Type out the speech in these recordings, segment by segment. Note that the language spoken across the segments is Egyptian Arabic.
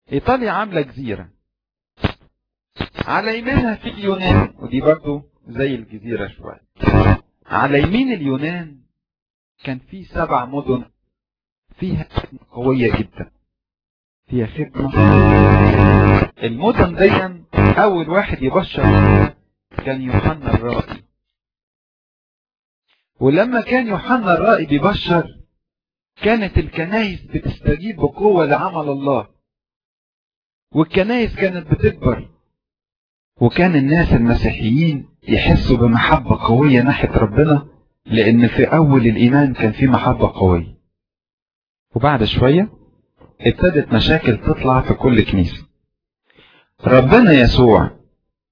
ايطاليا عاملة جزيرة على يمينها في اليونان ودي برضو زي الجزيرة شوية على يمين اليونان كان في سبع مدن فيها خدمة قوية جدا فيها خدمة المدن دي أول واحد يبشر كان يوحنا الرائي ولما كان يوحنا الرائي بيبشر كانت الكنايس بتستجيب بقوة لعمل الله والكنايس كانت بتكبر وكان الناس المسيحيين يحسوا بمحبة قوية ناحية ربنا لأن في أول الإيمان كان في محبة قوية وبعد شوية ابتدت مشاكل تطلع في كل كنيسة ربنا يسوع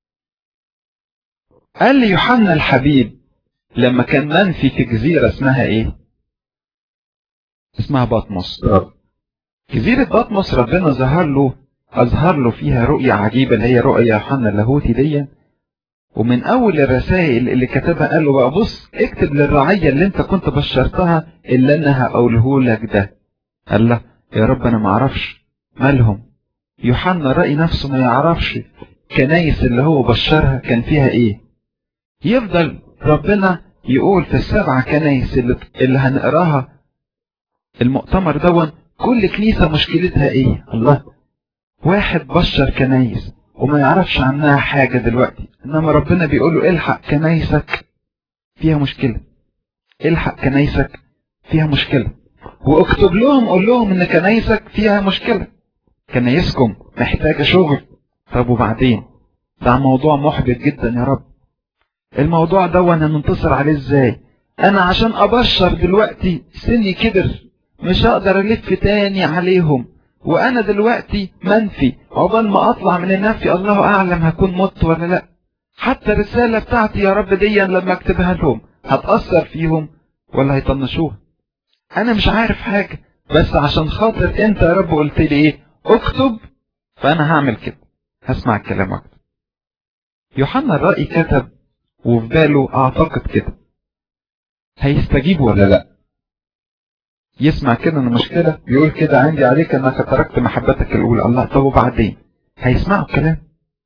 قال لي يوحنا الحبيب لما كان منفي في جزيرة اسمها ايه اسمها بطمس جزيرة بطمس ربنا ظهر له أظهر له فيها رؤية عجيبة اللي هي رؤية يوحنا اللاهوتي دي ومن أول الرسائل اللي كتبها قال له بقى بص اكتب للرعية اللي أنت كنت بشرتها اللي أنا هقوله لك ده قال له يا رب أنا ما أعرفش مالهم يوحنا رأي نفسه ما يعرفش كنايس اللي هو بشرها كان فيها إيه يفضل ربنا يقول في السبع كنايس اللي, اللي هنقراها المؤتمر دون كل كنيسة مشكلتها ايه الله واحد بشر كنايس وما يعرفش عنها حاجة دلوقتي انما ربنا بيقول له الحق كنايسك فيها مشكلة الحق كنايسك فيها مشكلة واكتب لهم قول لهم ان كنايسك فيها مشكلة كنايسكم محتاجة شغل طب وبعدين ده موضوع محبط جدا يا رب الموضوع ده هننتصر عليه ازاي انا عشان ابشر دلوقتي سني كبر مش هقدر الف تاني عليهم وانا دلوقتي منفي عقبال ما اطلع من النفي الله اعلم هكون مت ولا لا حتى الرسالة بتاعتي يا رب دي لما اكتبها لهم هتأثر فيهم ولا هيطنشوها انا مش عارف حاجة بس عشان خاطر انت يا رب قلت لي ايه اكتب فانا هعمل كده هسمع كلامك يوحنا الرأي كتب وفي باله اعتقد كده هيستجيب ولا لا يسمع كده ان مشكلة يقول كده عندي عليك انك تركت محبتك الاولى الله طب وبعدين هيسمعوا الكلام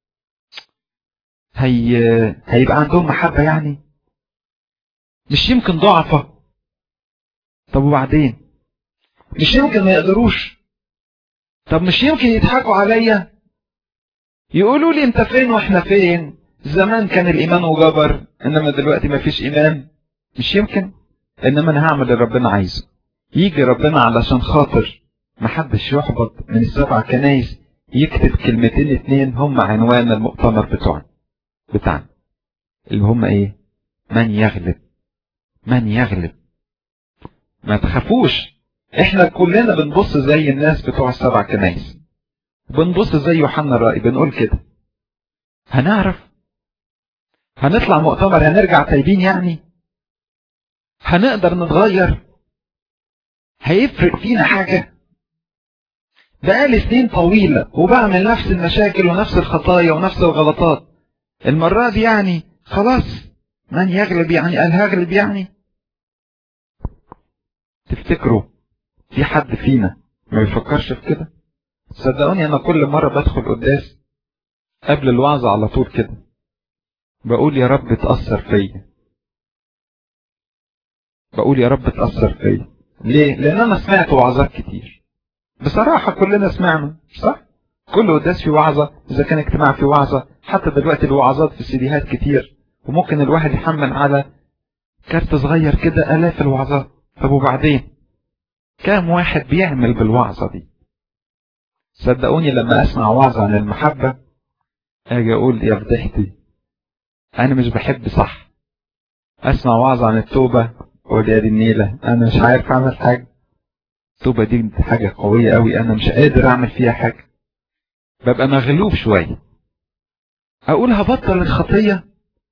هي هيبقى عندهم محبة يعني مش يمكن ضعفة طب وبعدين مش يمكن ما يقدروش طب مش يمكن يضحكوا عليا يقولوا لي انت فين واحنا فين زمان كان الايمان وجبر انما دلوقتي ما فيش ايمان مش يمكن انما انا هعمل اللي ربنا عايزه يجي ربنا علشان خاطر محدش يحبط من السبع كنايس يكتب كلمتين اتنين هم عنوان المؤتمر بتوعنا بتاعنا اللي هم ايه من يغلب من يغلب ما تخافوش احنا كلنا بنبص زي الناس بتوع السبع كنايس بنبص زي يوحنا الرأي بنقول كده هنعرف هنطلع مؤتمر هنرجع تايبين يعني هنقدر نتغير هيفرق فينا حاجة بقالي سنين طويلة وبعمل نفس المشاكل ونفس الخطايا ونفس الغلطات المرة دي يعني خلاص من يغلب يعني قال هغلب يعني تفتكروا في حد فينا ما بيفكرش في كده صدقوني انا كل مرة بدخل قداس قبل الوعظة على طول كده بقول يا رب تأثر فيا بقول يا رب تأثر فيا ليه؟ لأن أنا سمعت وعظات كتير بصراحة كلنا سمعنا صح؟ كل قداس في وعظة إذا كان اجتماع في وعظة حتى دلوقتي الوعظات في السيديهات كتير وممكن الواحد يحمل على كارت صغير كده آلاف الوعظات طب وبعدين كام واحد بيعمل بالوعظة دي صدقوني لما أسمع وعظة عن المحبة أجي أقول يا فضحتي أنا مش بحب صح أسمع وعظة عن التوبة أقول يا دي النيلة أنا مش عارف أعمل حاجة التوبة دي حاجة قوية أوي أنا مش قادر أعمل فيها حاجة ببقى مغلوب شوية أقول هبطل الخطية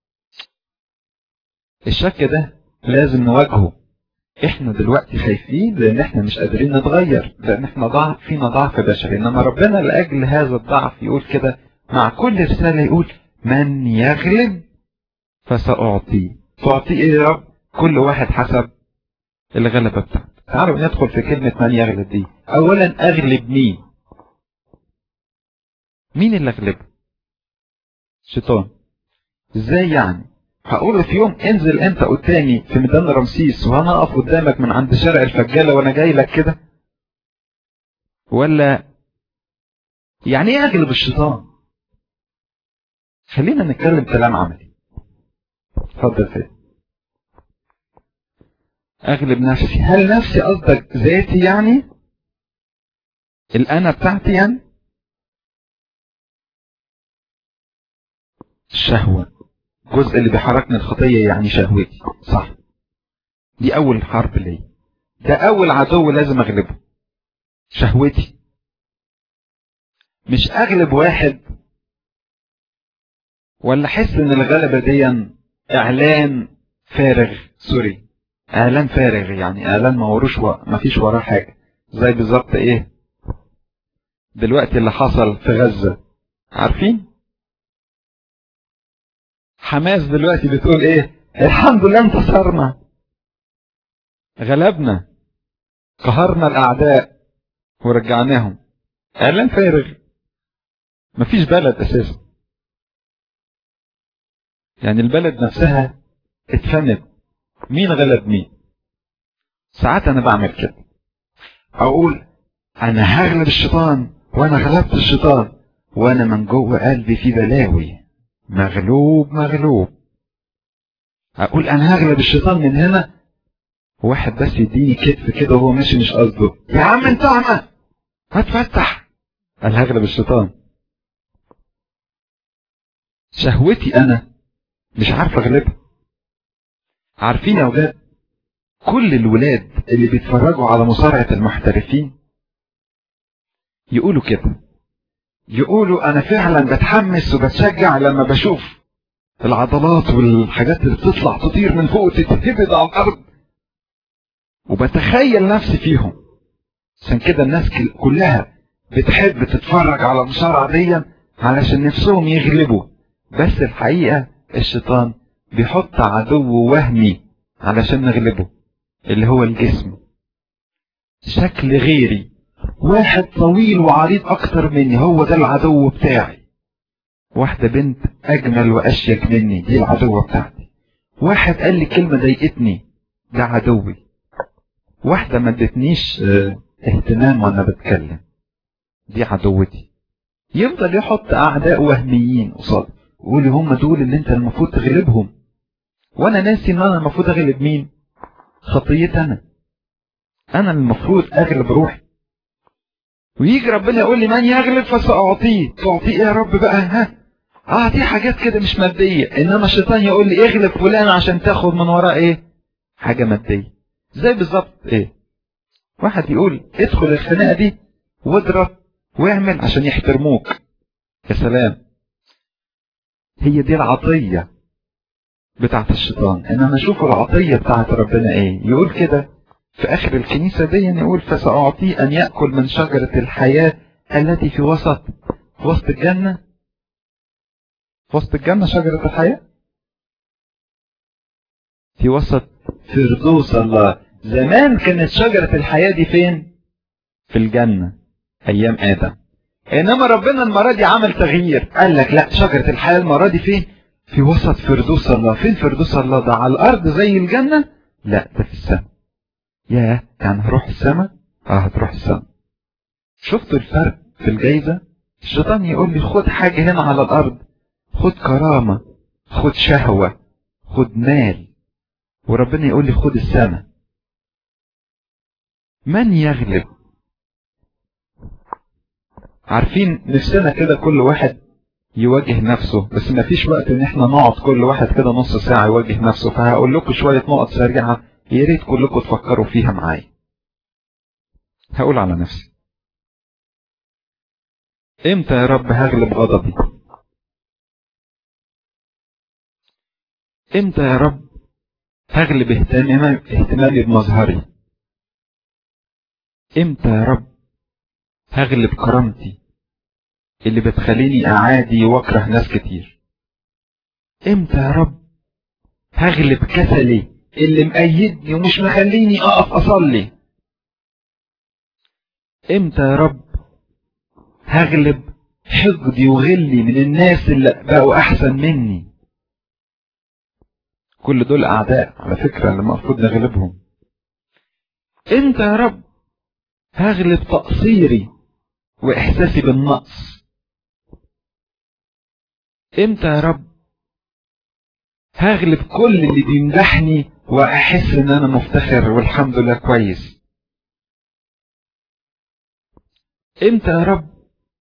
الشك ده لازم نواجهه احنا دلوقتي خايفين لان احنا مش قادرين نتغير لان احنا ضعف فينا ضعف بشري انما ربنا لاجل هذا الضعف يقول كده مع كل رسالة يقول من يغلب فسأعطيه تعطيه ايه يا رب كل واحد حسب الغلبة بتاعته تعالوا ندخل في كلمة من يغلب دي اولا اغلب مين مين اللي اغلبه شيطان ازاي يعني هقول في يوم انزل انت قدامي في ميدان رمسيس وانا اقف قدامك من عند شارع الفجاله وانا جاي لك كده ولا يعني ايه اغلب الشيطان خلينا نتكلم كلام عملي اتفضل فين اغلب نفسي هل نفسي قصدك ذاتي يعني الانا بتاعتي يعني الشهوة الجزء اللي بيحركني الخطية يعني شهوتي صح دي اول حرب ليا ده اول عدو لازم اغلبه شهوتي مش اغلب واحد ولا احس ان الغلبة دي اعلان فارغ سوري اعلان فارغ يعني اعلان ما وروش و... ما فيش وراه حاجة زي بالظبط ايه دلوقتي اللي حصل في غزة عارفين حماس دلوقتي بتقول ايه الحمد لله انتصرنا غلبنا قهرنا الاعداء ورجعناهم اعلان فارغ مفيش بلد اساسا يعني البلد نفسها اتفند مين غلب مين ساعات انا بعمل كده اقول انا هغلب الشيطان وانا غلبت الشيطان وانا من جوه قلبي في بلاوي مغلوب مغلوب اقول انا هغلب الشيطان من هنا واحد بس يديني كتف كده وهو ماشي مش قصده يا عم انت اعمى هتفتح قال هغلب الشيطان شهوتي انا مش عارف اغلبها عارفين يا اولاد كل الولاد اللي بيتفرجوا على مصارعة المحترفين يقولوا كده يقولوا انا فعلا بتحمس وبتشجع لما بشوف العضلات والحاجات اللي بتطلع تطير من فوق وتتهبد على الارض وبتخيل نفسي فيهم عشان كده الناس كلها بتحب تتفرج على المصارعة دي علشان نفسهم يغلبوا بس الحقيقة الشيطان بيحط عدو وهمي علشان نغلبه اللي هو الجسم شكل غيري واحد طويل وعريض اكتر مني هو ده العدو بتاعي واحدة بنت اجمل واشيك مني دي العدوة بتاعتي واحد قال لي كلمة ضايقتني ده عدوي واحدة ما ادتنيش اه اهتمام وانا بتكلم دي عدوتي يفضل يحط اعداء وهميين قصاد يقول لي هم دول اللي انت المفروض تغلبهم وانا ناسي ان انا المفروض اغلب مين خطيتي انا انا المفروض اغلب روحي ويجي ربنا يقول لي من يغلب فسأعطيه تعطيه ايه يا رب بقى ها اعطيه حاجات كده مش مادية انما الشيطان يقول لي اغلب فلان عشان تاخد من وراه ايه حاجة مادية زي بالظبط ايه واحد يقول ادخل الخناقة دي واضرب واعمل عشان يحترموك يا سلام هي دي العطية بتاعت الشيطان انما شوفوا العطية بتاعت ربنا ايه يقول كده في اخر الكنيسة دي يقول فسأعطيه ان يأكل من شجرة الحياة التي في وسط في وسط الجنة في وسط الجنة شجرة الحياة في وسط فردوس الله زمان كانت شجرة الحياة دي فين في الجنة ايام ادم انما ربنا المرة دي عمل تغيير قال لك لا شجرة الحياة المرة دي فين في وسط فردوس الله فين فردوس الله ده على الارض زي الجنة لا ده في السماء ياه يعني هروح السماء اه هتروح السماء شفتوا الفرق في الجايزة الشيطان يقول لي خد حاجة هنا على الارض خد كرامة خد شهوة خد مال وربنا يقول لي خد السماء من يغلب عارفين نفسنا كده كل واحد يواجه نفسه بس ما فيش وقت ان احنا نقعد كل واحد كده نص ساعة يواجه نفسه فهقول لكم شوية نقط سريعة يا ريت كلكم تفكروا فيها معايا هقول على نفسي امتى يا رب هغلب غضبي امتى يا رب هغلب اهتمامي اهتمامي بمظهري امتى يا رب هغلب كرامتي اللي بتخليني اعادي واكره ناس كتير امتى يا رب هغلب كسلي اللي مقيدني ومش مخليني اقف اصلي امتى يا رب هغلب حقدي وغلي من الناس اللي بقوا احسن مني كل دول اعداء على فكرة اللي المفروض نغلبهم انت يا رب هغلب تقصيري واحساسي بالنقص امتى يا رب هغلب كل اللي بيمدحني واحس ان انا مفتخر والحمد لله كويس امتى يا رب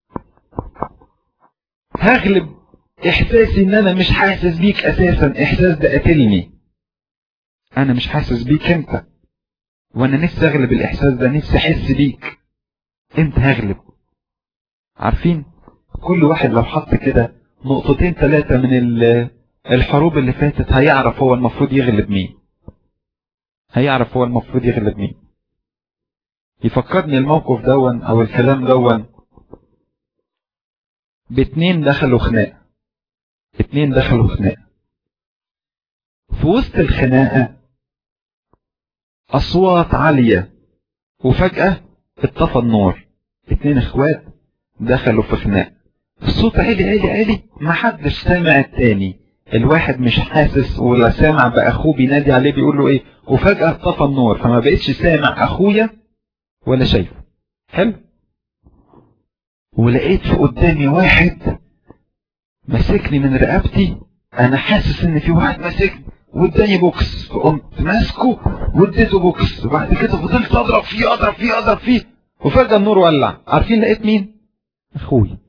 هغلب احساسي ان انا مش حاسس بيك اساسا احساس ده قاتلني انا مش حاسس بيك انت وانا نفسي اغلب الاحساس ده نفسي احس بيك امتى هغلب عارفين كل واحد لو حط كده نقطتين ثلاثة من الحروب اللي فاتت هيعرف هو المفروض يغلب مين هيعرف هو المفروض يغلب مين يفكرني الموقف دون او الكلام دون باتنين دخلوا خناقه اتنين دخلوا خناقه في وسط الخناقه اصوات عاليه وفجاه اتطفى النور اتنين اخوات دخلوا في خناقه الصوت عالي عالي عالي محدش سامع التاني الواحد مش حاسس ولا سامع باخوه بينادي عليه بيقول له ايه وفجاه طفى النور فما بقتش سامع اخويا ولا شايفه حلو ولقيت في قدامي واحد ماسكني من رقبتي انا حاسس ان في واحد ماسكني واداني بوكس فقمت ماسكه واديته بوكس وبعد كده فضلت اضرب فيه اضرب فيه اضرب فيه وفجاه النور ولع عارفين لقيت مين اخوي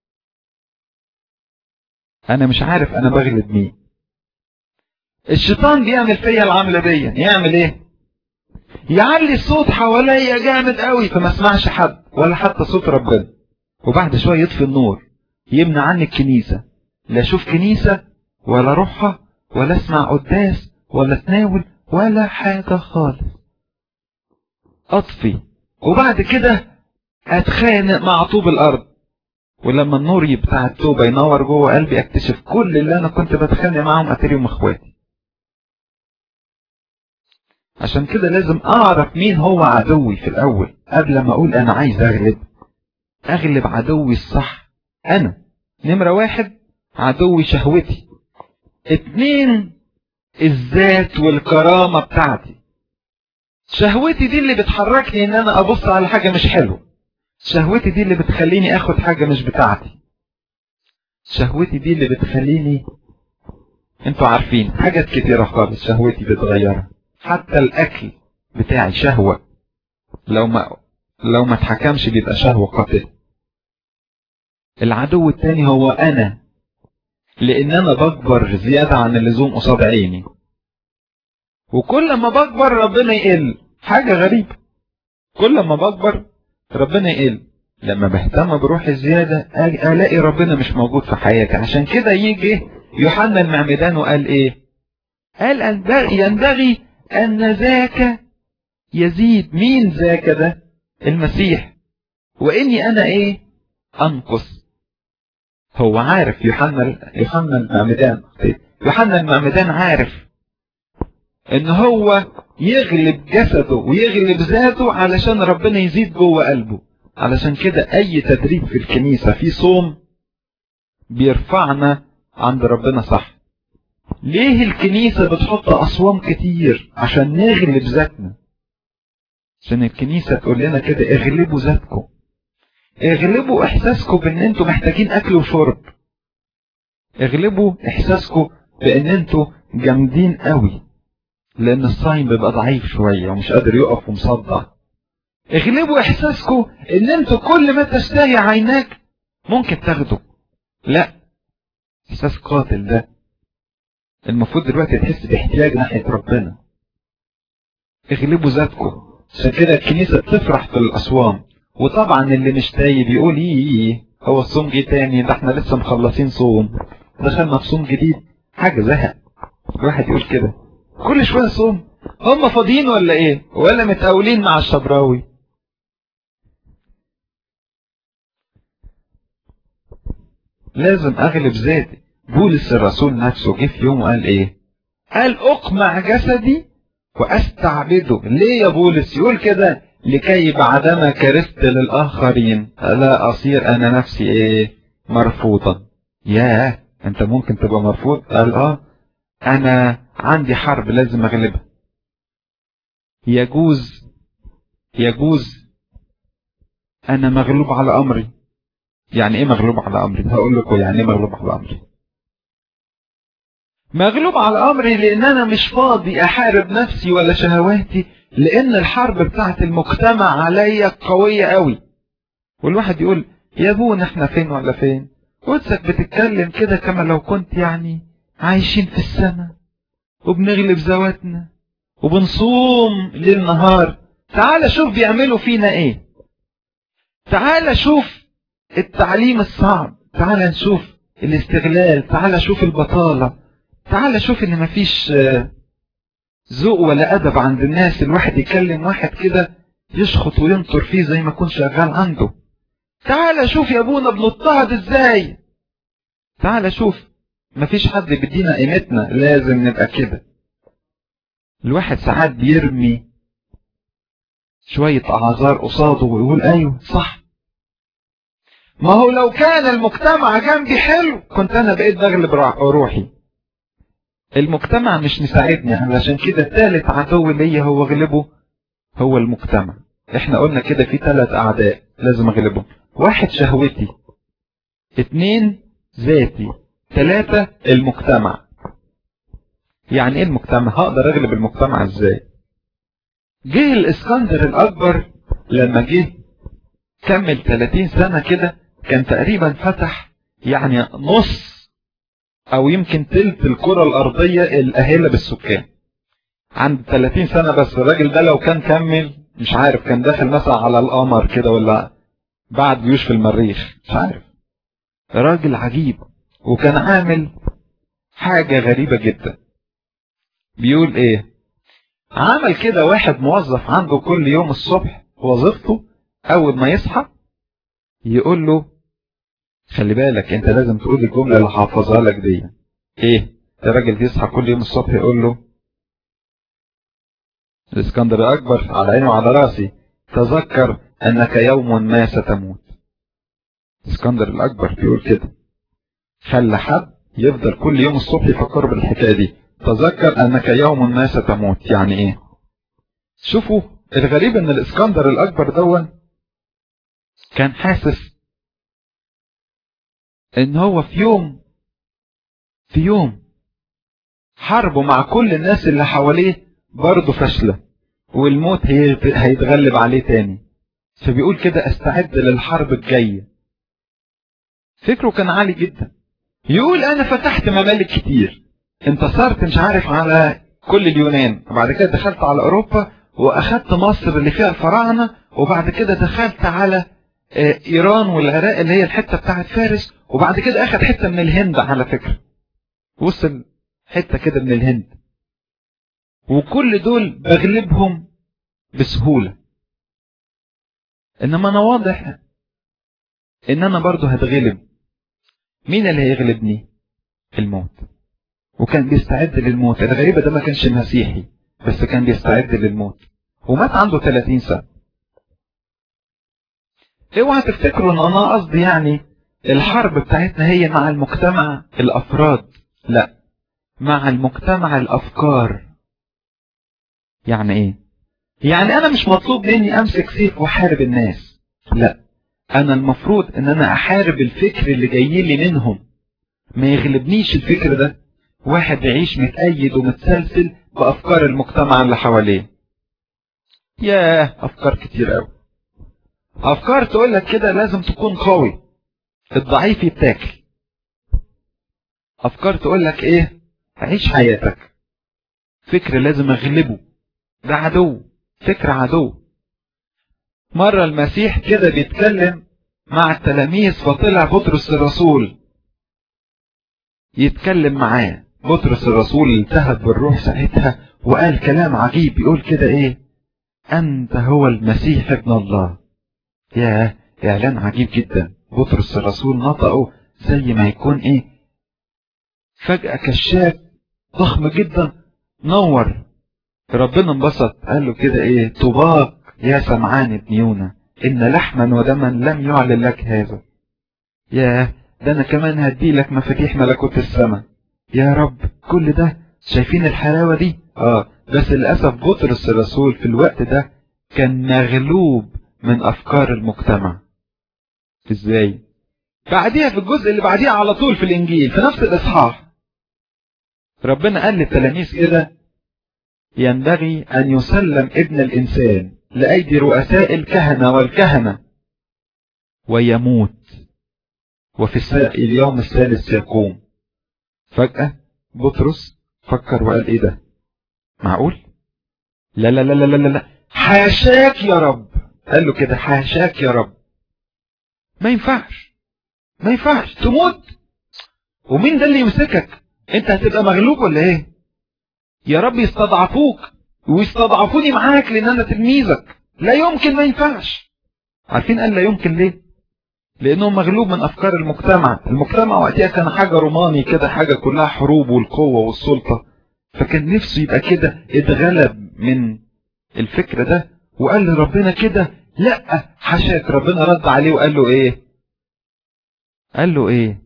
انا مش عارف انا بغلب مين الشيطان بيعمل فيا العمله دي يعمل ايه يعلي الصوت حواليا جامد قوي فما اسمعش حد ولا حتى صوت ربنا وبعد شويه يطفي النور يمنع عني الكنيسه لا اشوف كنيسه ولا اروحها ولا اسمع قداس ولا اتناول ولا حاجه خالص اطفي وبعد كده اتخانق مع طوب الارض ولما النور بتاع التوبة ينور جوه قلبي اكتشف كل اللي انا كنت بتخانق معاهم اتريهم اخواتي عشان كده لازم اعرف مين هو عدوي في الاول قبل ما اقول انا عايز اغلب اغلب عدوي الصح انا نمرة واحد عدوي شهوتي اتنين الذات والكرامة بتاعتي شهوتي دي اللي بتحركني ان انا ابص على حاجة مش حلوة شهوتي دي اللي بتخليني اخد حاجة مش بتاعتي شهوتي دي اللي بتخليني انتوا عارفين حاجات كتيرة خالص شهوتي بتغيرها حتى الاكل بتاعي شهوة لو ما لو ما اتحكمش بيبقى شهوة قاتلة العدو التاني هو انا لان انا بكبر زيادة عن اللزوم قصاد عيني وكل ما بكبر ربنا يقل حاجة غريبة كل ما بكبر ربنا يقل لما بهتم بروح الزيادة الاقي ربنا مش موجود في حياتي عشان كده يجي يوحنا المعمدان وقال ايه قال ينبغي ان ذاك يزيد مين ذاك ده المسيح واني انا ايه انقص هو عارف يوحنا يوحنا المعمدان يوحنا المعمدان عارف ان هو يغلب جسده ويغلب ذاته علشان ربنا يزيد جوه قلبه علشان كده اي تدريب في الكنيسة في صوم بيرفعنا عند ربنا صح ليه الكنيسة بتحط اصوام كتير عشان نغلب ذاتنا عشان الكنيسة تقول لنا كده اغلبوا ذاتكم اغلبوا احساسكم بان انتوا محتاجين اكل وشرب اغلبوا احساسكم بان انتوا جامدين قوي لان الصايم بيبقى ضعيف شوية ومش قادر يقف ومصدع اغلبوا احساسكم ان انتوا كل ما تشتهي عيناك ممكن تاخده لا احساس قاتل ده المفروض دلوقتي تحس باحتياج ناحية ربنا اغلبوا ذاتكم عشان كده الكنيسة بتفرح في الأصوام وطبعا اللي مش تايب يقول ايه ايه هو الصوم جه تاني ده احنا لسه مخلصين صوم دخلنا في صوم جديد حاجة زهق الواحد يقول كده كل شوية صوم هم فاضيين ولا ايه ولا متقاولين مع الشبراوي لازم اغلب ذاتي بولس الرسول نفسه جه في يوم وقال ايه قال اقمع جسدي واستعبده ليه يا بولس يقول كده لكي بعدما كرست للاخرين لا اصير انا نفسي ايه مرفوضا ياه انت ممكن تبقى مرفوض قال اه انا عندي حرب لازم اغلبها يجوز يجوز انا مغلوب على امري يعني ايه مغلوب على امري هقول لكم يعني ايه مغلوب على امري مغلوب على امري لان انا مش فاضي احارب نفسي ولا شهواتي لان الحرب بتاعت المجتمع عليا قوية قوي والواحد يقول يا ابونا احنا فين ولا فين قدسك بتتكلم كده كما لو كنت يعني عايشين في السماء وبنغلب ذواتنا وبنصوم ليل نهار تعال شوف بيعملوا فينا ايه تعال شوف التعليم الصعب تعال نشوف الاستغلال تعال شوف البطالة تعال شوف ان مفيش ذوق ولا ادب عند الناس الواحد يكلم واحد كده يشخط وينطر فيه زي ما يكون شغال عنده تعال شوف يا ابونا بنضطهد ازاي تعال شوف مفيش حد بيدينا قيمتنا لازم نبقى كده الواحد ساعات بيرمي شوية اعذار قصاده ويقول ايوه صح ما هو لو كان المجتمع جنبي حلو كنت انا بقيت بغلب روحي المجتمع مش مساعدني علشان كده ثالث عدو ليا هو غلبه هو المجتمع احنا قلنا كده في ثلاث اعداء لازم اغلبهم واحد شهوتي اتنين ذاتي ثلاثة المجتمع يعني ايه المجتمع هقدر اغلب المجتمع ازاي جه الاسكندر الاكبر لما جه كمل 30 سنة كده كان تقريبا فتح يعني نص او يمكن تلت الكرة الارضية الاهلة بالسكان عند 30 سنة بس الراجل ده لو كان كمل مش عارف كان داخل مثلا على القمر كده ولا بعد جيوش في المريخ مش عارف راجل عجيب وكان عامل حاجة غريبة جدا بيقول ايه عمل كده واحد موظف عنده كل يوم الصبح وظيفته اول ما يصحى يقول له خلي بالك انت لازم تقول الجملة اللي حافظها لك دي ايه الراجل يصحى كل يوم الصبح يقول له الاسكندر الاكبر على عيني وعلى راسي تذكر انك يوم ما ستموت الاسكندر الاكبر بيقول كده خلى حد يفضل كل يوم الصبح يفكر بالحكايه دي تذكر انك يوم ما ستموت يعني ايه شوفوا الغريب ان الاسكندر الاكبر دون كان حاسس ان هو في يوم في يوم حربه مع كل الناس اللي حواليه برضه فاشلة والموت هيتغلب عليه تاني فبيقول كده استعد للحرب الجاية فكره كان عالي جدا يقول انا فتحت ممالك كتير انتصرت مش عارف على كل اليونان وبعد كده دخلت على اوروبا واخدت مصر اللي فيها الفراعنة وبعد كده دخلت على ايران والعراق اللي هي الحتة بتاعت فارس وبعد كده اخد حتة من الهند على فكرة وصل حتة كده من الهند وكل دول بغلبهم بسهولة انما انا واضح ان انا برضو هتغلب مين اللي هيغلبني الموت وكان بيستعد للموت الغريبة ده ما كانش مسيحي بس كان بيستعد للموت ومات عنده 30 سنة اوعى تفتكروا ان انا قصدي يعني الحرب بتاعتنا هي مع المجتمع الافراد لا مع المجتمع الافكار يعني ايه يعني انا مش مطلوب مني امسك سيف واحارب الناس لا انا المفروض ان انا احارب الفكر اللي جاي لي منهم ما يغلبنيش الفكر ده واحد يعيش متأيد ومتسلسل بافكار المجتمع اللي حواليه ياه افكار كتير قوي افكار تقول لك كده لازم تكون قوي الضعيف يتاكل افكار تقول لك ايه عيش حياتك فكر لازم اغلبه ده عدو فكر عدو مرة المسيح كده بيتكلم مع التلاميذ فطلع بطرس الرسول يتكلم معاه بطرس الرسول التهب بالروح ساعتها وقال كلام عجيب يقول كده ايه انت هو المسيح ابن الله ياه اعلان عجيب جدا بطرس الرسول نطقه زي ما يكون ايه فجأة كشاف ضخم جدا نور ربنا انبسط قال له كده ايه طباق يا سمعان ابن يونا ان لحما ودما لم يعلن لك هذا ياه ده انا كمان هدي لك مفاتيح ملكوت السماء يا رب كل ده شايفين الحلاوة دي اه بس للأسف بطرس الرسول في الوقت ده كان مغلوب من أفكار المجتمع ازاي بعديها في الجزء اللي بعديها على طول في الإنجيل في نفس الإصحاح ربنا قال للتلاميذ كده ينبغي أن يسلم ابن الإنسان لأيدي رؤساء الكهنة والكهنة ويموت وفي اليوم الثالث يقوم فجأة بطرس فكر وقال ايه ده معقول لا لا لا لا لا لا حاشاك يا رب قال له كده حاشاك يا رب ما ينفعش ما ينفعش تموت ومين ده اللي يمسكك انت هتبقى مغلوب ولا ايه يا رب يستضعفوك ويستضعفوني معاك لان انا تلميذك لا يمكن ما ينفعش عارفين قال لا يمكن ليه لانه مغلوب من افكار المجتمع المجتمع وقتها كان حاجة روماني كده حاجة كلها حروب والقوة والسلطة فكان نفسه يبقى كده اتغلب من الفكر ده وقال لربنا كده لا حشاك ربنا رد عليه وقال له ايه قال له ايه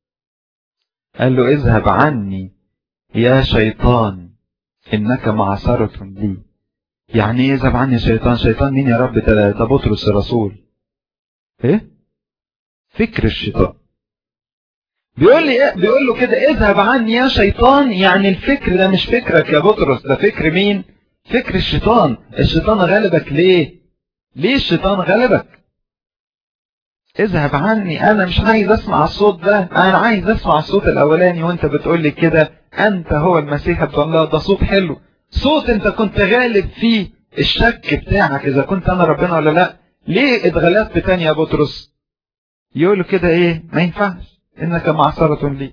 قال له اذهب عني يا شيطان انك معصرة لي يعني ايه اذهب عني يا شيطان شيطان مين يا رب ده ده بطرس الرسول ايه فكر الشيطان بيقول لي ايه بيقول له كده اذهب عني يا شيطان يعني الفكر ده مش فكرك يا بطرس ده فكر مين فكر الشيطان الشيطان غلبك ليه ليه الشيطان غلبك اذهب عني انا مش عايز اسمع الصوت ده انا عايز اسمع الصوت الاولاني وانت بتقول لي كده انت هو المسيح ابن الله ده صوت حلو صوت انت كنت غالب فيه الشك بتاعك اذا كنت انا ربنا ولا لا ليه اتغلبت تاني يا بطرس يقول كده ايه ما ينفعش انك معصرة لي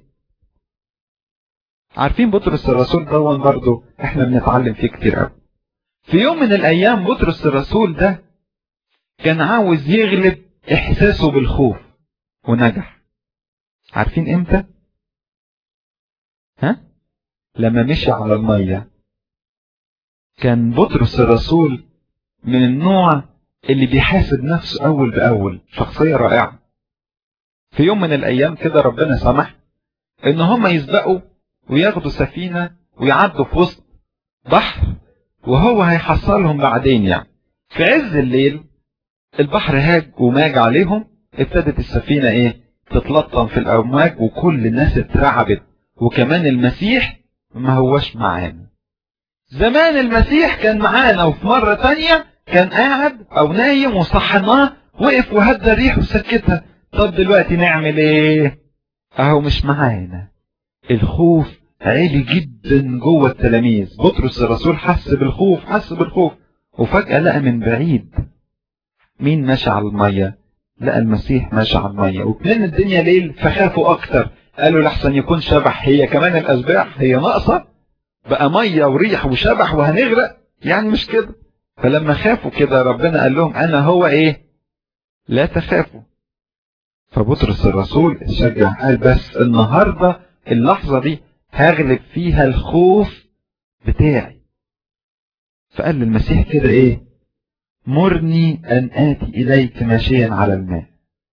عارفين بطرس الرسول دون برضه احنا بنتعلم فيه كتير قوي في يوم من الايام بطرس الرسول ده كان عاوز يغلب احساسه بالخوف ونجح عارفين امتى ها لما مشي على المية كان بطرس الرسول من النوع اللي بيحاسب نفسه اول باول شخصية رائعة في يوم من الايام كده ربنا سمح ان هم يسبقوا وياخدوا سفينة ويعدوا في وسط بحر وهو هيحصلهم بعدين يعني في عز الليل البحر هاج وماج عليهم ابتدت السفينة ايه تتلطم في الامواج وكل الناس اترعبت وكمان المسيح ما هوش معانا زمان المسيح كان معانا وفي مرة تانية كان قاعد او نايم وصحناه وقف وهدى الريح وسكتها طب دلوقتي نعمل ايه اهو مش معانا الخوف عالي جدا جوه التلاميذ بطرس الرسول حس بالخوف حس بالخوف وفجأة لقى من بعيد مين ماشي على المية لقى المسيح ماشي على المية وكمان الدنيا ليل فخافوا اكتر قالوا لحسن يكون شبح هي كمان الاشباح هي ناقصة بقى مية وريح وشبح وهنغرق يعني مش كده فلما خافوا كده ربنا قال لهم انا هو ايه لا تخافوا فبطرس الرسول اتشجع قال بس النهاردة اللحظة دي هغلب فيها الخوف بتاعي فقال للمسيح كده ايه مرني ان اتي اليك ماشيا على الماء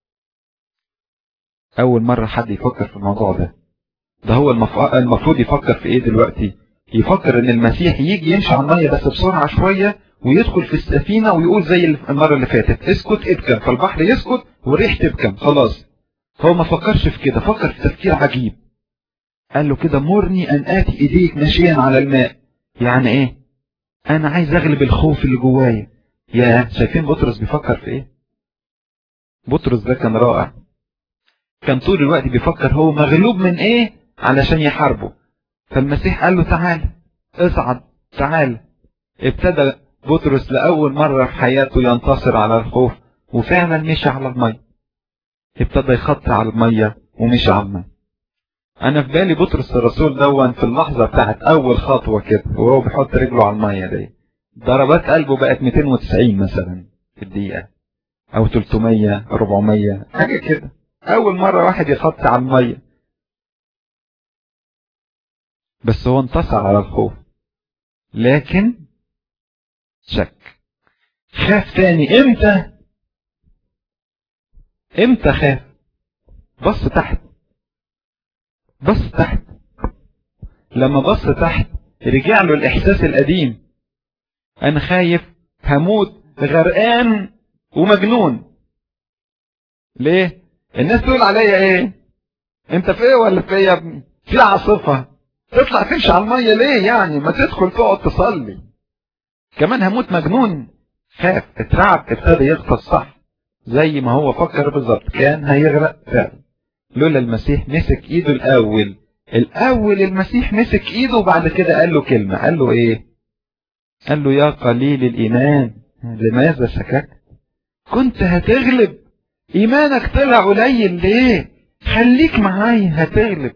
اول مرة حد يفكر في الموضوع ده ده هو المفروض يفكر في ايه دلوقتي يفكر ان المسيح يجي يمشي على المية بس بسرعة شوية ويدخل في السفينة ويقول زي المرة اللي فاتت اسكت ابكم فالبحر يسكت والريح تبكم خلاص هو ما فكرش في كده فكر في تفكير عجيب قال له كده مرني ان اتي ايديك ماشيا على الماء يعني ايه انا عايز اغلب الخوف اللي جوايا يا شايفين بطرس بيفكر في ايه بطرس ده كان رائع كان طول الوقت بيفكر هو مغلوب من ايه علشان يحاربه فالمسيح قال له تعال اصعد تعال ابتدى بطرس لأول مرة في حياته ينتصر على الخوف وفعلا مشي على المية ابتدى يخطي على المية ومشي على المية أنا في بالي بطرس الرسول دون في اللحظة بتاعت أول خطوة كده وهو بيحط رجله على المية دي ضربات قلبه بقت 290 مثلا في الدقيقة أو 300 400 حاجة كده أول مرة واحد يخطي على المية بس هو انتصر على الخوف لكن شك خاف تاني امتى امتى خاف بص تحت بص تحت لما بص تحت رجع له الاحساس القديم انا خايف هموت غرقان ومجنون ليه الناس تقول عليا ايه انت في ايه ولا في ايه يا ابني في عاصفة تطلع تمشي على المية ليه يعني ما تدخل تقعد تصلي كمان هموت مجنون خاف اترعب ابتدى يغطس صح زي ما هو فكر بالظبط كان هيغرق فعلا لولا المسيح مسك ايده الاول الاول المسيح مسك ايده وبعد كده قال له كلمة قال له ايه قال له يا قليل الايمان لماذا سكت كنت هتغلب ايمانك طلع قليل ليه خليك معايا هتغلب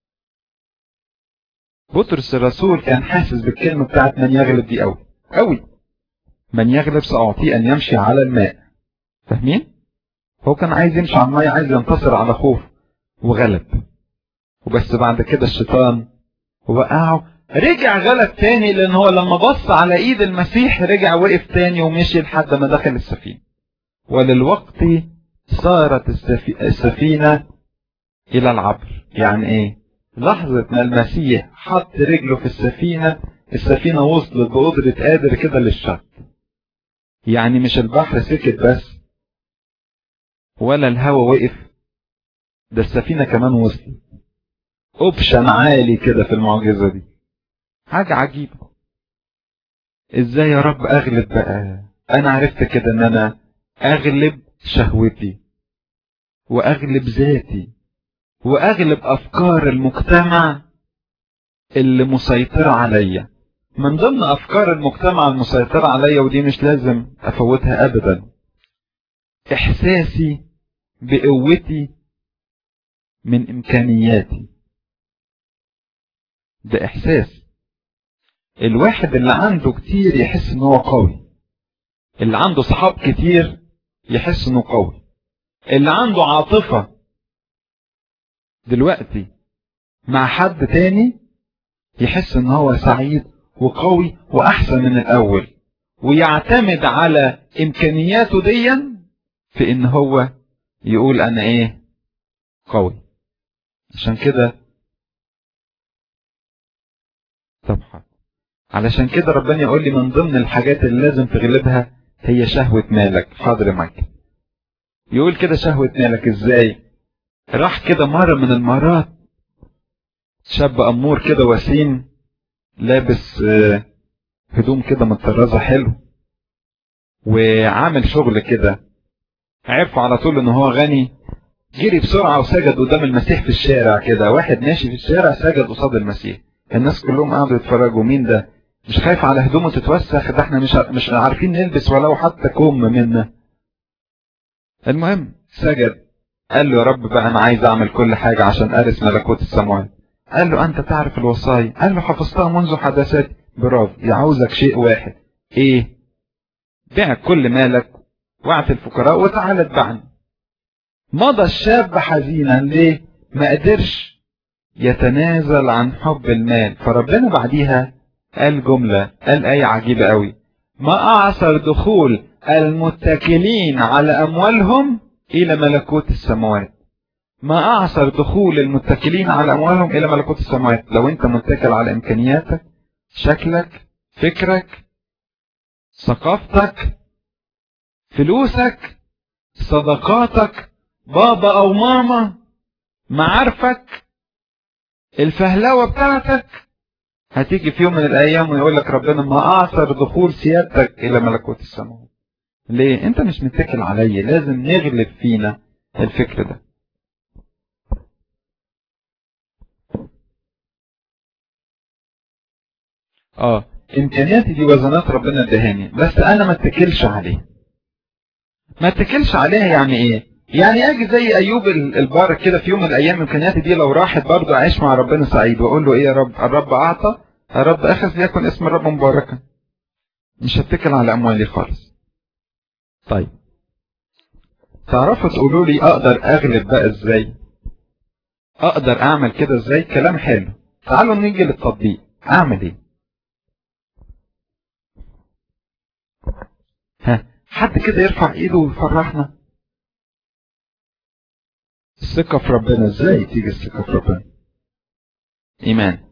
بطرس الرسول كان حاسس بالكلمة بتاعت من يغلب دي قوي قوي من يغلب سأعطيه أن يمشي على الماء فاهمين؟ هو كان عايز يمشي على الماء عايز ينتصر على خوف وغلب وبس بعد كده الشيطان وقعه رجع غلب تاني لان هو لما بص على ايد المسيح رجع وقف تاني ومشي لحد ما دخل السفينة وللوقت صارت السفينة الى العبر يعني ايه لحظة ما المسيح حط رجله في السفينة السفينة وصلت بقدرة قادر كده للشط يعني مش البحر سكت بس ولا الهوا وقف ده السفينة كمان وصلت اوبشن عالي كده في المعجزة دي حاجة عجيبة ازاي يا رب اغلب بقى انا عرفت كده ان انا اغلب شهوتي واغلب ذاتي واغلب افكار المجتمع اللي مسيطرة عليا من ضمن افكار المجتمع المسيطرة عليا ودي مش لازم افوتها ابدا احساسي بقوتي من امكانياتي ده احساس الواحد اللي عنده كتير يحس ان هو قوي اللي عنده صحاب كتير يحس انه قوي اللي عنده عاطفة دلوقتي مع حد تاني يحس ان هو سعيد وقوي واحسن من الاول ويعتمد على امكانياته ديا في ان هو يقول انا ايه قوي عشان كده طبعا علشان كده ربنا يقول لي من ضمن الحاجات اللي لازم تغلبها هي شهوة مالك حاضر معاك يقول كده شهوة مالك ازاي راح كده مرة من المرات شاب أمور كده وسيم لابس هدوم كده متطرزة حلو وعامل شغل كده عرفوا على طول ان هو غني جري بسرعة وسجد قدام المسيح في الشارع كده واحد ماشي في الشارع سجد قصاد المسيح الناس كلهم قعدوا يتفرجوا مين ده مش خايف على هدومه تتوسخ ده احنا مش مش عارفين نلبس ولو حتى كم منا المهم سجد قال له يا رب بقى انا عايز اعمل كل حاجة عشان ارث ملكوت السماوات قال له انت تعرف الوصايا قال له حفظتها منذ حدثاتي برافو يعوزك شيء واحد ايه بيع كل مالك واعت الفقراء وتعالى اتبعني مضى الشاب حزينا ليه ما قدرش يتنازل عن حب المال فربنا بعديها قال جملة قال آية عجيبة قوي ما أعصر دخول المتكلين على أموالهم إلى ملكوت السماوات ما أعصر دخول المتكلين على أموالهم إلى ملكوت السماوات لو أنت متكل على إمكانياتك شكلك فكرك ثقافتك فلوسك صداقاتك بابا أو ماما معارفك الفهلوة بتاعتك هتيجي في يوم من الأيام ويقول لك ربنا ما أعصر دخول سيادتك إلى ملكوت السماوات ليه؟ أنت مش متكل عليا لازم نغلب فينا الفكر ده اه امكانياتي دي وزنات ربنا ادهاني بس انا ما اتكلش عليه ما اتكلش عليها يعني ايه يعني اجي زي ايوب البار كده في يوم من الايام امكانياتي دي لو راحت برضه اعيش مع ربنا سعيد واقول له ايه يا رب الرب اعطى الرب اخذ ليكن اسم الرب مباركا مش هتكل على اموالي خالص طيب تعرفوا تقولوا لي اقدر اغلب بقى ازاي اقدر اعمل كده ازاي كلام حلو تعالوا نيجي للتطبيق اعمل ايه ها حد كده يرفع ايده ويفرحنا الثقة في ربنا ازاي تيجي الثقة في ربنا ايمان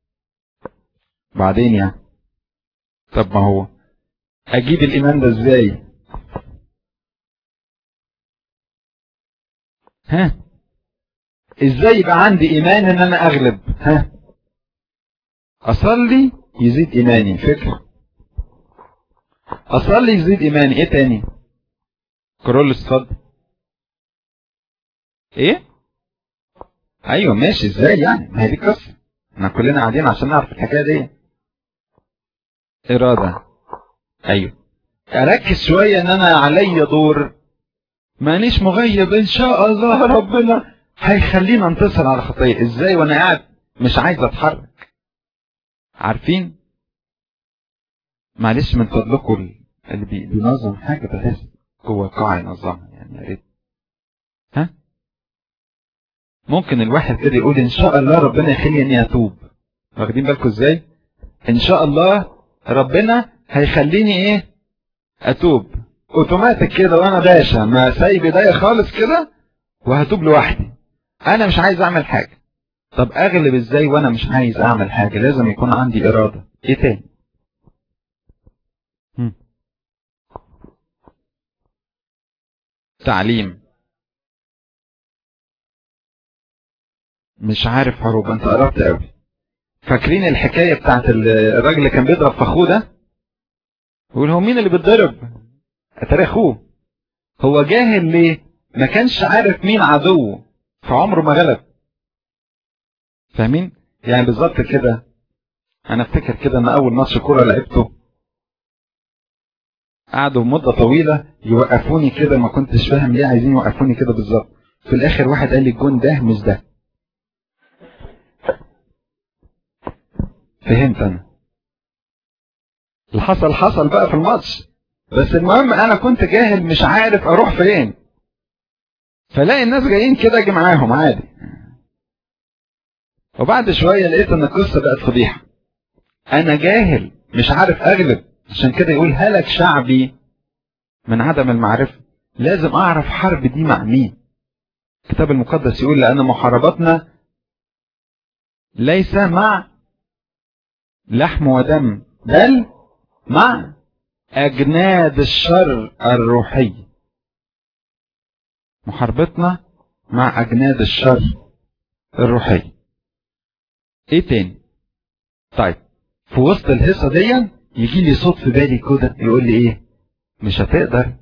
بعدين يعني طب ما هو اجيب الايمان ده ازاي ها ازاي يبقى عندي ايمان ان انا اغلب ها اصلي يزيد ايماني فكرة اصلي يزيد ايماني ايه تاني كرولس اتفضل ايه ايوه ماشي ازاي يعني ما هي دي قصه احنا كلنا قاعدين عشان نعرف الحكايه دي اراده ايوه اركز شويه ان انا عليا دور مانيش مغيب ان شاء الله ربنا هيخلينا انتصر على الخطيه ازاي وانا قاعد مش عايز اتحرك عارفين معلش من فضلكم اللي بي- بينظم حاجه بحس جوه القاعه ينظمها يعني يا ريت ها ممكن الواحد كده يقول ان شاء الله ربنا يخليني اني اتوب واخدين بالكم ازاي ان شاء الله ربنا هيخليني ايه اتوب اوتوماتيك كده وانا باشا ما سايب ايديا خالص كده وهتوب لوحدي انا مش عايز اعمل حاجه طب اغلب ازاي وانا مش عايز اعمل حاجه لازم يكون عندي اراده ايه تاني هم. تعليم مش عارف هروب انت قربت قوي فاكرين الحكايه بتاعت ال- الراجل اللي كان بيضرب في اخوه ده يقول هو مين اللي بيتضرب اتاري اخوه هو جاهل ليه ما كانش عارف مين عدوه فعمره ما غلب فاهمين يعني بالظبط كده انا افتكر كده ان اول ماتش كوره لعبته قعدوا مده طويله يوقفوني كده ما كنتش فاهم ليه عايزين يوقفوني كده بالظبط في الاخر واحد قال لي الجون ده مش ده فهمت انا اللي حصل حصل بقى في الماتش بس المهم انا كنت جاهل مش عارف اروح فين فلاقي الناس جايين كده اجي معاهم عادي وبعد شويه لقيت ان القصه بقت فضيحه انا جاهل مش عارف اغلب عشان كده يقول هلك شعبي من عدم المعرفه لازم اعرف حرب دي مع مين الكتاب المقدس يقول لان محاربتنا ليس مع لحم ودم بل مع أجناد الشر الروحي محاربتنا مع أجناد الشر الروحي إيه تاني طيب في وسط الهصة دي يجي لي صوت في بالي كده يقول لي إيه مش هتقدر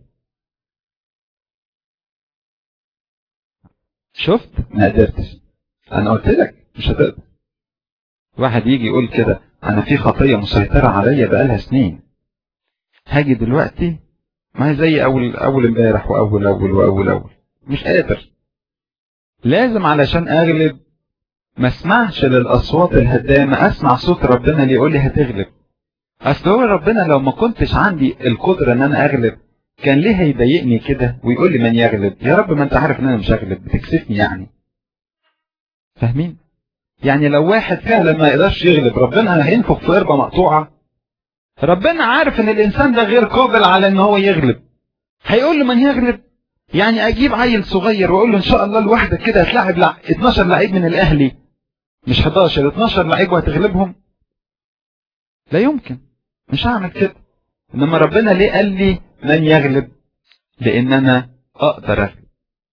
شفت ما قدرتش أنا قلت لك مش هتقدر واحد يجي يقول كده انا في خطيه مسيطره عليا بقالها سنين هاجي دلوقتي ما هي زي اول اول امبارح واول اول واول اول مش قادر لازم علشان اغلب ما اسمعش للاصوات الهدامه اسمع صوت ربنا اللي يقول لي هتغلب اصل هو ربنا لو ما كنتش عندي القدره ان انا اغلب كان ليه هيضايقني كده ويقول لي من يغلب يا رب ما انت عارف ان انا مش هغلب بتكسفني يعني فاهمين يعني لو واحد فعلا ما يقدرش يغلب ربنا هينفخ في قربة مقطوعة ربنا عارف ان الانسان ده غير قابل على ان هو يغلب هيقول له من يغلب يعني اجيب عيل صغير واقول له ان شاء الله لوحدك كده هتلاعب لع... 12 لعيب من الاهلي مش 11 12 لعيب وهتغلبهم لا يمكن مش هعمل كده انما ربنا ليه قال لي من يغلب لان انا اقدر اغلب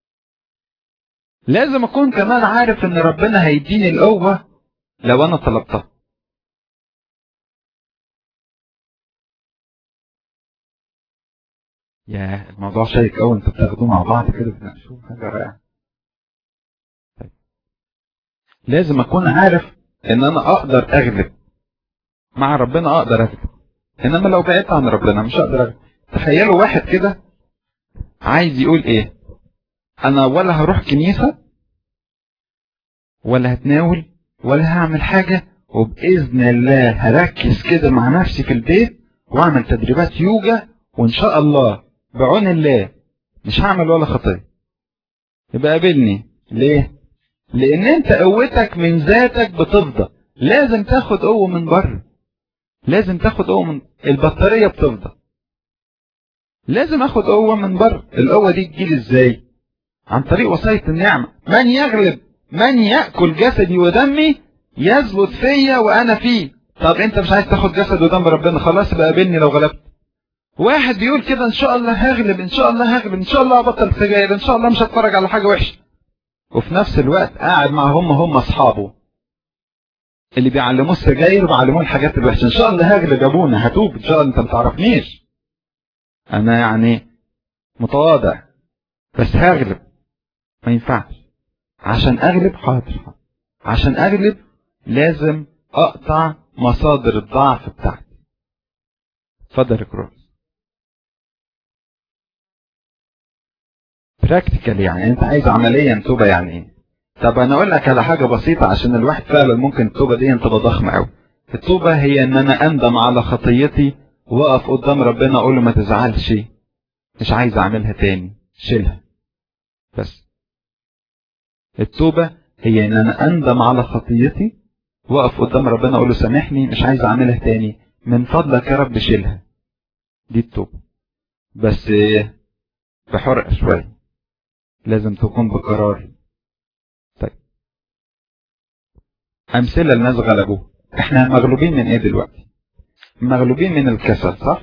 لازم اكون كمان عارف ان ربنا هيديني القوة لو انا طلبتها يا الموضوع شيق قوي انتوا بتاخدوه مع بعض كده بتناقشوه حاجه رائعه طيب. لازم اكون عارف ان انا اقدر اغلب مع ربنا اقدر اغلب انما لو بعدت عن ربنا مش هقدر اغلب تخيلوا واحد كده عايز يقول ايه انا ولا هروح كنيسه ولا هتناول ولا هعمل حاجه وباذن الله هركز كده مع نفسي في البيت واعمل تدريبات يوجا وان شاء الله بعون الله مش هعمل ولا خطيه يبقى قابلني ليه لان انت قوتك من ذاتك بتفضى لازم تاخد قوه من بره لازم تاخد قوه من البطاريه بتفضى لازم اخد قوه من بره القوه دي تجيلي ازاي عن طريق وصايه النعمه من يغلب من ياكل جسدي ودمي يثبت فيا وانا فيه طب انت مش عايز تاخد جسد ودم ربنا خلاص بقى قابلني لو غلبت واحد بيقول كده ان شاء الله هغلب ان شاء الله هغلب ان شاء الله هبطل سجاير ان شاء الله مش هتفرج على حاجه وحشه وفي نفس الوقت قاعد مع هم هم اصحابه اللي بيعلموه السجاير وبيعلموه الحاجات الوحشه ان شاء الله هغلب يا ابونا هتوب ان شاء الله انت ما تعرفنيش انا يعني متواضع بس هغلب ما ينفعش عشان اغلب حاضر عشان اغلب لازم اقطع مصادر الضعف بتاعتي اتفضل يا كروس براكتيكال يعني انت عايز عمليا توبه يعني ايه طب انا اقول لك على حاجه بسيطه عشان الواحد فعلا ممكن التوبه دي تبقى ضخمه قوي التوبه هي ان انا اندم على خطيتي واقف قدام ربنا اقول له ما تزعلش مش عايز اعملها تاني شيلها بس التوبه هي ان انا اندم على خطيتي واقف قدام ربنا اقول له سامحني مش عايز اعملها تاني من فضلك يا رب شيلها دي التوبه بس بحرقه شويه لازم تكون بقرار طيب أمثلة لناس غلبوه احنا مغلوبين من ايه دلوقتي مغلوبين من الكسل صح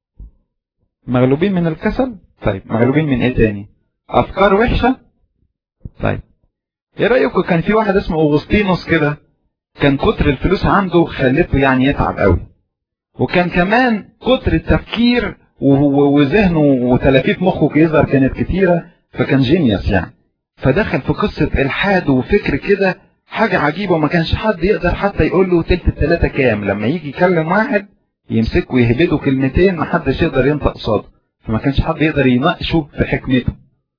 مغلوبين من الكسل طيب مغلوبين من ايه تاني افكار وحشة طيب ايه رأيكم كان في واحد اسمه اوغسطينوس كده كان كتر الفلوس عنده خلته يعني يتعب قوي وكان كمان كتر التفكير وذهنه وتلافيف مخه يظهر كانت كتيره فكان جينيوس يعني فدخل في قصة إلحاد وفكر كده حاجة عجيبة وما كانش حد يقدر حتى يقول له تلت التلاتة كام لما يجي يكلم واحد يمسكه ويهبده كلمتين ما حدش يقدر ينطق قصاده فما كانش حد يقدر يناقشه في حكمته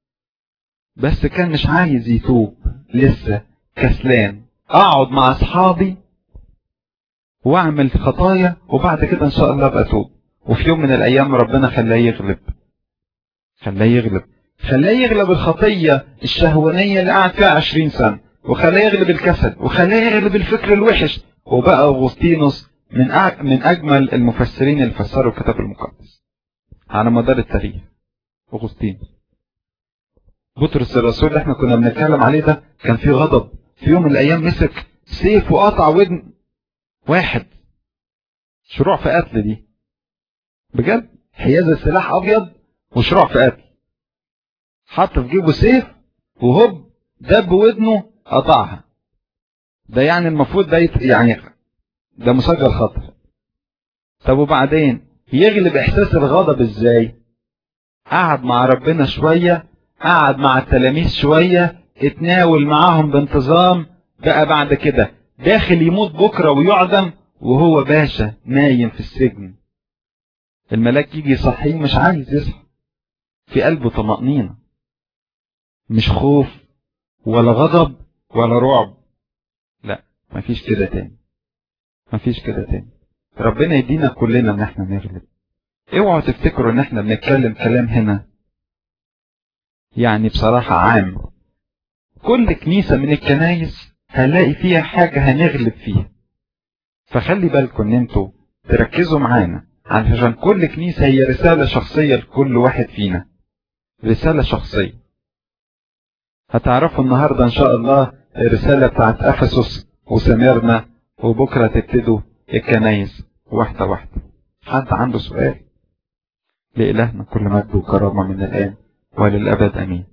بس كان مش عايز يتوب لسه كسلان اقعد مع اصحابي واعمل خطايا وبعد كده ان شاء الله ابقى توب وفي يوم من الايام ربنا خلاه يغلب خلاه يغلب خلاه يغلب الخطية الشهوانية اللي قعد فيها عشرين سنة وخلاه يغلب الكسل وخلاه يغلب الفكر الوحش وبقى أغسطينوس من من أجمل المفسرين اللي فسروا الكتاب المقدس على مدار التاريخ أغسطينوس بطرس الرسول اللي احنا كنا بنتكلم عليه ده كان في غضب في يوم من الأيام مسك سيف وقطع ودن واحد شروع في قتل دي بجد حيازة سلاح أبيض وشروع في قتل حط في جيبه سيف وهوب دب ودنه قطعها ده يعني المفروض ده يت... يعني ده مسجل خطر طب وبعدين يغلب احساس الغضب ازاي قعد مع ربنا شوية قعد مع التلاميذ شوية اتناول معاهم بانتظام بقى بعد كده داخل يموت بكرة ويعدم وهو باشا نايم في السجن الملاك يجي يصحيه مش عايز يصحى في قلبه طمأنينة مش خوف ولا غضب ولا رعب لا مفيش كده تاني مفيش كده تاني ربنا يدينا كلنا ان احنا نغلب اوعوا تفتكروا ان احنا بنتكلم كلام هنا يعني بصراحة عام كل كنيسة من الكنايس هنلاقي فيها حاجة هنغلب فيها فخلي بالكم ان انتوا تركزوا معانا علشان كل كنيسة هي رسالة شخصية لكل واحد فينا رسالة شخصية هتعرفوا النهاردة ان شاء الله الرسالة بتاعت افسس وسميرنا وبكرة تبتدوا الكنايس واحدة واحدة حد عنده سؤال لإلهنا كل مجد وكرامة من الآن وللأبد أمين